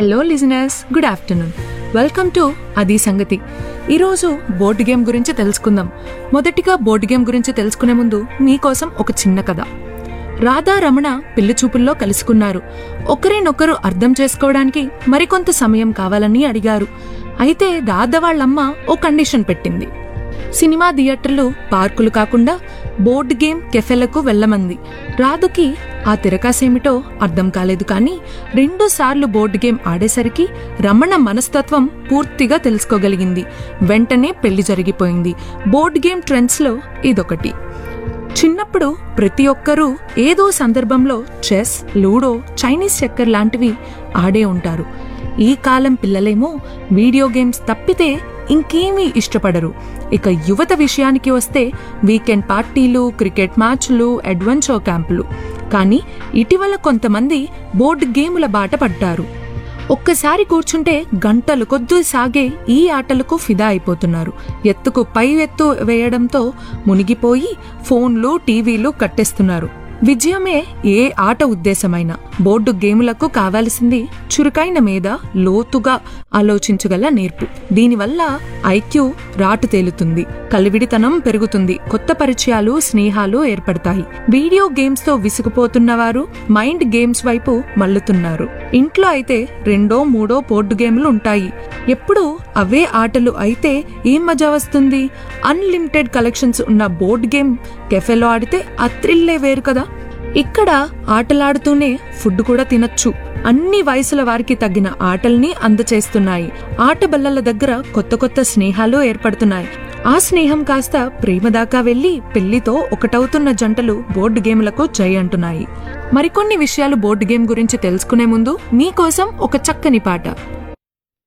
hello listeners good afternoon welcome to అది సంగతి ఈరోజు బోర్డు గేమ్ గురించి తెలుసుకుందాం మొదటిగా బోర్డు గేమ్ గురించి తెలుసుకునే ముందు మీకోసం ఒక చిన్న కథ రాధా రమణ పెళ్లి చూపుల్లో కలుసుకున్నారు ఒకరినొకరు అర్థం చేసుకోవడానికి మరికొంత సమయం కావాలని అడిగారు అయితే రాధ వాళ్ళమ్మ ఓ కండిషన్ పెట్టింది సినిమా థియేటర్లు పార్కులు కాకుండా బోర్డు గేమ్ కెఫెలకు వెళ్ళమంది రాధకి ఆ తిరకాసేమిటో అర్థం కాలేదు కానీ రెండు సార్లు బోర్డు గేమ్ ఆడేసరికి రమణ మనస్తత్వం పూర్తిగా తెలుసుకోగలిగింది వెంటనే పెళ్లి జరిగిపోయింది బోర్డు గేమ్ ట్రెండ్స్లో ఇదొకటి చిన్నప్పుడు ప్రతి ఒక్కరూ ఏదో సందర్భంలో చెస్ లూడో చైనీస్ చక్కర్ లాంటివి ఆడే ఉంటారు ఈ కాలం పిల్లలేమో వీడియో గేమ్స్ తప్పితే ఇంకేమీ ఇష్టపడరు ఇక యువత విషయానికి వస్తే వీకెండ్ పార్టీలు క్రికెట్ మ్యాచ్లు అడ్వెంచర్ క్యాంపులు కానీ ఇటీవల కొంతమంది బోర్డు గేముల బాట పడ్డారు ఒక్కసారి కూర్చుంటే గంటలు కొద్ది సాగే ఈ ఆటలకు ఫిదా అయిపోతున్నారు ఎత్తుకు పై ఎత్తు వేయడంతో మునిగిపోయి ఫోన్లు టీవీలు కట్టేస్తున్నారు విజయమే ఏ ఆట ఉద్దేశమైన బోర్డు గేములకు కావాల్సింది చురుకైన మీద లోతుగా ఆలోచించగల నేర్పు దీనివల్ల ఐక్యూ రాటు తేలుతుంది కలివిడితనం పెరుగుతుంది కొత్త పరిచయాలు స్నేహాలు ఏర్పడతాయి వీడియో గేమ్స్ తో విసిగిపోతున్న వారు మైండ్ గేమ్స్ వైపు మల్లుతున్నారు ఇంట్లో అయితే రెండో మూడో బోర్డు గేమ్లు ఉంటాయి ఎప్పుడు అవే ఆటలు అయితే ఏం మజా వస్తుంది అన్లిమిటెడ్ కలెక్షన్స్ ఉన్న బోర్డు గేమ్ కెఫెలో ఆడితే ఆ థ్రిల్లే వేరు కదా ఇక్కడ ఆటలాడుతూనే ఫుడ్ కూడా తినొచ్చు అన్ని వయసుల వారికి తగ్గిన ఆటల్ని అందచేస్తున్నాయి ఆట బల్లల దగ్గర కొత్త కొత్త స్నేహాలు ఏర్పడుతున్నాయి ఆ స్నేహం కాస్త ప్రేమ దాకా వెళ్లి పెళ్లితో ఒకటవుతున్న జంటలు బోర్డు గేమ్లకు జై అంటున్నాయి మరికొన్ని విషయాలు బోర్డు గేమ్ గురించి తెలుసుకునే ముందు మీకోసం ఒక చక్కని పాట